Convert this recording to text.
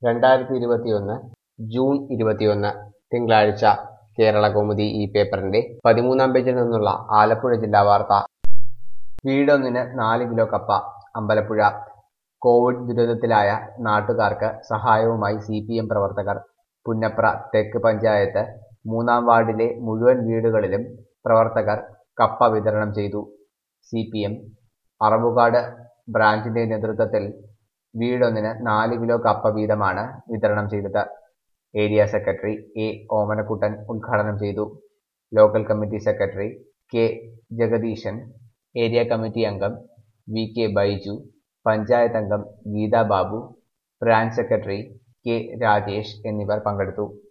രണ്ടായിരത്തി ഇരുപത്തിയൊന്ന് ജൂൺ ഇരുപത്തിയൊന്ന് തിങ്കളാഴ്ച കേരള കൗമുദി ഈ പേപ്പറിന്റെ പതിമൂന്നാം പേജിൽ നിന്നുള്ള ആലപ്പുഴ ജില്ലാ വാർത്ത വീടൊന്നിന് നാല് കിലോ കപ്പ അമ്പലപ്പുഴ കോവിഡ് ദുരിതത്തിലായ നാട്ടുകാർക്ക് സഹായവുമായി സി പി എം പ്രവർത്തകർ പുന്നപ്ര തെക്ക് പഞ്ചായത്ത് മൂന്നാം വാർഡിലെ മുഴുവൻ വീടുകളിലും പ്രവർത്തകർ കപ്പ വിതരണം ചെയ്തു സി പി എം അറവുകാട് ബ്രാഞ്ചിന്റെ നേതൃത്വത്തിൽ വീടൊന്നിന് നാല് കിലോ കപ്പ വീതമാണ് വിതരണം ചെയ്തത് ഏരിയ സെക്രട്ടറി എ ഓമനക്കുട്ടൻ ഉദ്ഘാടനം ചെയ്തു local committee secretary K Jagadeesan area committee അംഗം വി കെ ബൈജു പഞ്ചായത്ത് അംഗം Geetha Babu branch secretary K Rajesh എന്നിവർ പങ്കെടുത്തു